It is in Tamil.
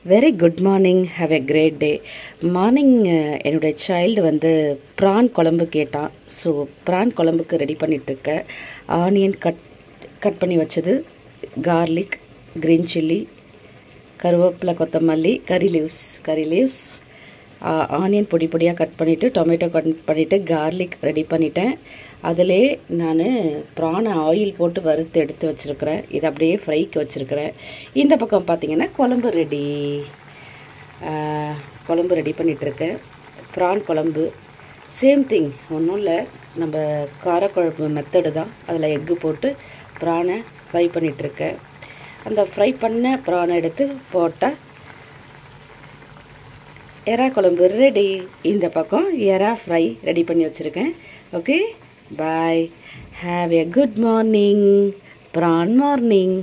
very good morning have a great day morning என்னுடைய சைல்டு வந்து ப்ரான் குழம்பு கேட்டான் ஸோ ப்ரான் குழம்புக்கு ரெடி பண்ணிகிட்ருக்கேன் ஆனியன் கட் கட் பண்ணி வச்சது கார்லிக் க்ரீன் சில்லி கருவேப்பிலை கொத்தமல்லி கறி லீவ்ஸ் கறி லீவ்ஸ் ஆனியன் பொடி பொடியாக கட் பண்ணிவிட்டு டொமேட்டோ கட் பண்ணிவிட்டு கார்லிக் ரெடி பண்ணிட்டேன் அதிலே நான் ப்ரானை ஆயில் போட்டு வறுத்து எடுத்து வச்சுருக்கிறேன் இது அப்படியே ஃப்ரைக்கு வச்சுருக்கிறேன் இந்த பக்கம் பார்த்தீங்கன்னா குழம்பு ரெடி குழம்பு ரெடி பண்ணிகிட்ருக்கேன் ப்ரான் குழம்பு சேம் திங் ஒன்றும் இல்லை நம்ம காரக்குழம்பு மெத்தடு தான் அதில் எக்கு போட்டு ப்ரானை ஃப்ரை பண்ணிகிட்ருக்கேன் அந்த ஃப்ரை பண்ண ப்ரானை எடுத்து போட்டால் எறா குழம்பு ரெடி இந்த பக்கம் எறா ஃப்ரை ரெடி பண்ணி வச்சுருக்கேன் okay bye have a good morning prawn morning